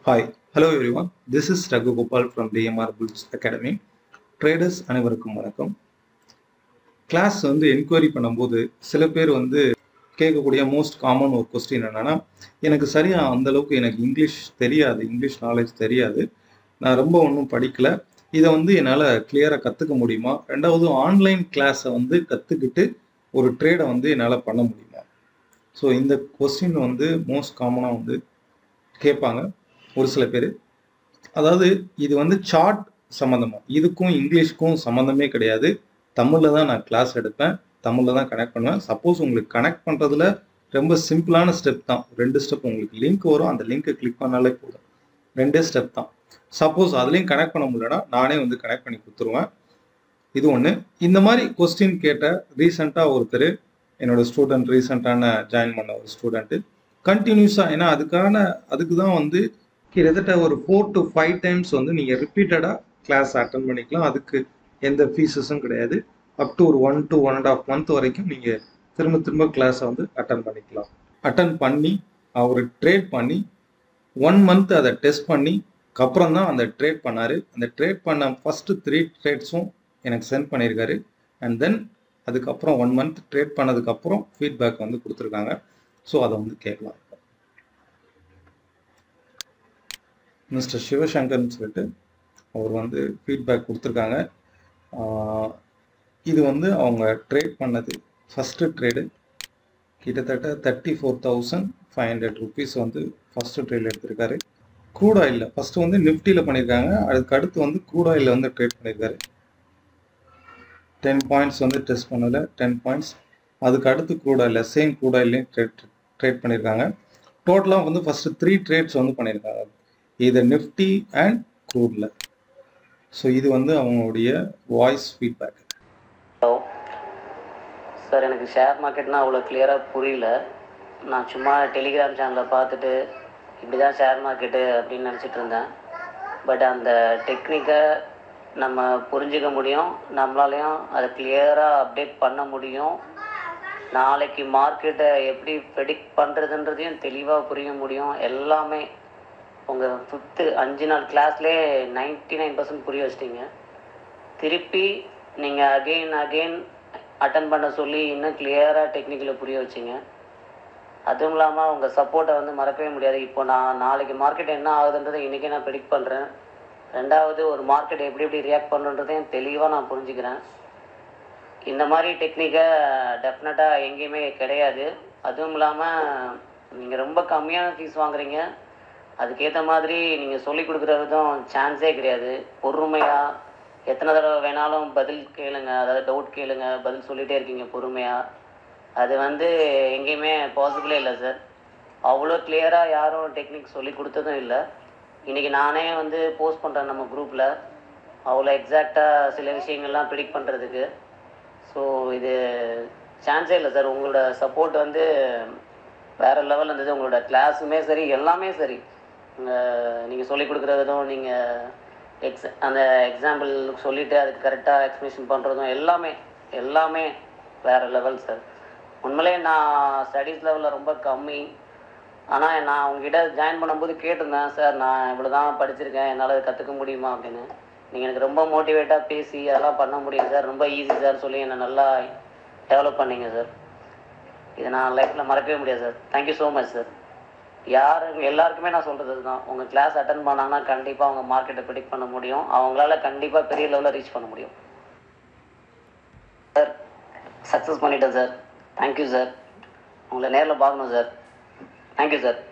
hi hello everyone this is Raghu Gopal from TMR bulls academy traders அனைவருக்கும் வணக்கம் class வந்து enquiry பண்ணும்போது சில பேர் வந்து கேட்கக்கூடிய மோஸ்ட் காமன் ஒரு கொஸ்டின் என்னன்னா எனக்கு சரியா அந்த அளவுக்கு எனக்கு இங்கிலீஷ் தெரியாது இங்கிலீஷ் நாலேஜ் தெரியாது நான் ரொம்ப ஒன்றும் படிக்கல இதை வந்து என்னால் கிளியராக கற்றுக்க முடியுமா ரெண்டாவது ஆன்லைன் கிளாஸை வந்து கற்றுக்கிட்டு ஒரு ட்ரேடை வந்து என்னால் பண்ண முடியுமா ஸோ இந்த கொஸ்டின் வந்து மோஸ்ட் காமனாக வந்து கேட்பாங்க ஒரு சில பேர் அதாவது இது வந்து சார்ட் சம்மந்தமாக இதுக்கும் இங்கிலீஷ்க்கும் சம்மந்தமே கிடையாது தமிழில் தான் நான் கிளாஸ் எடுப்பேன் தமிழில் தான் கனெக்ட் பண்ணுவேன் சப்போஸ் உங்களுக்கு கனெக்ட் பண்ணுறதுல ரொம்ப சிம்பிளான ஸ்டெப் தான் ரெண்டு ஸ்டெப் உங்களுக்கு லிங்க் வரும் அந்த லிங்க்கை கிளிக் பண்ணாலே போதும் ரெண்டே ஸ்டெப் தான் சப்போஸ் அதுலேயும் கனெக்ட் பண்ண முடியலன்னா நானே வந்து கனெக்ட் பண்ணி கொடுத்துருவேன் இது ஒன்று இந்த மாதிரி கொஸ்டின் கேட்ட ரீசெண்டாக ஒருத்தர் என்னோட ஸ்டூடெண்ட் ரீசெண்டான ஜாயின் பண்ண ஒரு ஸ்டூடெண்ட்டு கண்டினியூஸாக ஏன்னா அதுக்கான அதுக்கு தான் வந்து கிட்டத்தட்ட ஒரு ஃபோர் டு ஃபைவ் டைம்ஸ் வந்து நீங்கள் ரிப்பீட்டடாக கிளாஸ் அட்டன் பண்ணிக்கலாம் அதுக்கு எந்த ஃபீஸஸும் கிடையாது அப் டு ஒரு one to one and half month வரைக்கும் நீங்கள் திரும்ப திரும்ப கிளாஸை வந்து அட்டன் பண்ணிக்கலாம் அட்டன் பண்ணி அவர் ட்ரேட் பண்ணி ஒன் மந்த் அதை டெஸ்ட் பண்ணி அப்புறம் தான் அந்த ட்ரேட் பண்ணார் அந்த ட்ரேட் பண்ண ஃபஸ்ட்டு த்ரீ ட்ரேட்ஸும் எனக்கு சென்ட் பண்ணியிருக்காரு அண்ட் தென் அதுக்கப்புறம் ஒன் மந்த் ட்ரேட் பண்ணதுக்கப்புறம் ஃபீட்பேக் வந்து கொடுத்துருக்காங்க ஸோ அதை வந்து கேட்கலாம் மிஸ்டர் சிவசங்கர்னு சொல்லிட்டு அவர் வந்து ஃபீட்பேக் கொடுத்துருக்காங்க இது வந்து அவங்க ட்ரேட் பண்ணது ஃபஸ்ட்டு ட்ரேடு கிட்டத்தட்ட thirty four thousand five hundred rupees வந்து ஃபஸ்ட்டு ட்ரேட் எடுத்திருக்காரு க்ரூட் ஆயிலில் ஃபஸ்ட்டு வந்து நிஃப்டியில் பண்ணியிருக்காங்க அதுக்கு அடுத்து வந்து க்ரூட் ஆயிலில் வந்து ட்ரேட் பண்ணியிருக்காரு டென் பாயிண்ட்ஸ் வந்து டெஸ்ட் பண்ணல டென் பாயிண்ட்ஸ் அதுக்கு அடுத்து க்ரூட் ஆயில் சேம் க்ரூட் ஆயிலையும் ட்ரேட் ட்ரேட் பண்ணியிருக்காங்க டோட்டலாக வந்து ஃபஸ்ட்டு த்ரீ ட்ரேட்ஸ் வந்து பண்ணியிருக்காங்க இது நிஃப்டி அண்ட் க்ரூடில் ஸோ இது வந்து அவங்களுடைய வாய்ஸ் ஃபீட்பேக் ஹலோ சார் எனக்கு ஷேர் மார்க்கெட்னா அவ்வளோ கிளியராக புரியல நான் சும்மா டெலிகிராம் சேனலில் பார்த்துட்டு இப்படி தான் ஷேர் மார்க்கெட்டு அப்படின்னு நினச்சிட்டு இருந்தேன் பட் அந்த டெக்னிக்கை நம்ம புரிஞ்சுக்க முடியும் நம்மளாலையும் அதை கிளியராக அப்டேட் பண்ண முடியும் நாளைக்கு மார்க்கெட்டை எப்படி ப்ரெடிக்ட் பண்ணுறதுன்றதையும் தெளிவாக புரிய முடியும் எல்லாமே உங்கள் ஃபிஃப்த்து அஞ்சு நாள் கிளாஸ்லேயே நைன்ட்டி நைன் பர்சன்ட் புரிய வச்சிட்டீங்க திருப்பி நீங்கள் அகெயின் அகெயின் அட்டன் பண்ண சொல்லி இன்னும் கிளியராக டெக்னிக்கலில் புரிய வச்சிங்க அதுவும் இல்லாமல் உங்கள் சப்போர்ட்டை வந்து மறக்கவே முடியாது இப்போ நான் நாளைக்கு மார்க்கெட் என்ன ஆகுதுன்றதை இன்றைக்கே நான் ப்ரெடிக்ட் பண்ணுறேன் ரெண்டாவது ஒரு மார்க்கெட் எப்படி எப்படி ரியாக்ட் பண்ணுன்றதையும் தெளிவாக நான் புரிஞ்சுக்கிறேன் இந்த மாதிரி டெக்னிக்கை டெஃபினட்டாக எங்கேயுமே கிடையாது அதுவும் இல்லாமல் நீங்கள் ரொம்ப கம்மியான ஃபீஸ் வாங்குறீங்க அதுக்கேற்ற மாதிரி நீங்கள் சொல்லி கொடுக்குறதும் சான்ஸே கிடையாது பொறுமையாக எத்தனை தடவை வேணாலும் பதில் கேளுங்க அதாவது டவுட் கேளுங்க பதில் சொல்லிகிட்டே இருக்கீங்க பொறுமையாக அது வந்து எங்கேயுமே பாசிபிளே இல்லை சார் அவ்வளோ கிளியராக யாரும் டெக்னிக் சொல்லி கொடுத்ததும் இல்லை இன்றைக்கி நானே வந்து போஸ்ட் பண்ணுறேன் நம்ம குரூப்பில் அவ்வளோ எக்ஸாக்டாக சில விஷயங்கள்லாம் ப்ரிடிக்ட் பண்ணுறதுக்கு ஸோ இது சான்ஸே இல்லை சார் உங்களோட சப்போர்ட் வந்து வேறு லெவலில் இருந்தது உங்களோட கிளாஸுமே சரி எல்லாமே சரி நீங்கள் சொல்லிக் கொடுக்குறதும் நீங்கள் எக்ஸ் அந்த எக்ஸாம்பிள் சொல்லிவிட்டு அதுக்கு கரெக்டாக எக்ஸ்பிளேஷன் பண்ணுறதும் எல்லாமே எல்லாமே வேறு லெவல் சார் உண்மையிலே நான் ஸ்டடீஸ் லெவலில் ரொம்ப கம்மி ஆனால் நான் உங்ககிட்ட ஜாயின் பண்ணும்போது கேட்டிருந்தேன் சார் நான் இவ்வளோ தான் படிச்சிருக்கேன் என்னால் அதை கற்றுக்க முடியுமா அப்படின்னு நீங்கள் எனக்கு ரொம்ப மோட்டிவேட்டாக பேசி அதெல்லாம் பண்ண முடியும் சார் ரொம்ப ஈஸி சார் சொல்லி என்னை நல்லா டெவலப் பண்ணீங்க சார் இதை நான் லைஃப்பில் மறக்கவே முடியாது sir thank you so much sir யார் எல்லாருக்குமே நான் சொல்கிறது தான் உங்கள் கிளாஸ் அட்டன் பண்ணாங்கன்னா கண்டிப்பாக அவங்க மார்க்கெட்டை ப்ரிடிக்ட் பண்ண முடியும் அவங்களால கண்டிப்பாக பெரிய லெவலில் ரீச் பண்ண முடியும் சார் சக்ஸஸ் பண்ணிட்டேன் சார் தேங்க்யூ சார் உங்களை நேரில் பார்க்கணும் சார் தேங்க்யூ சார்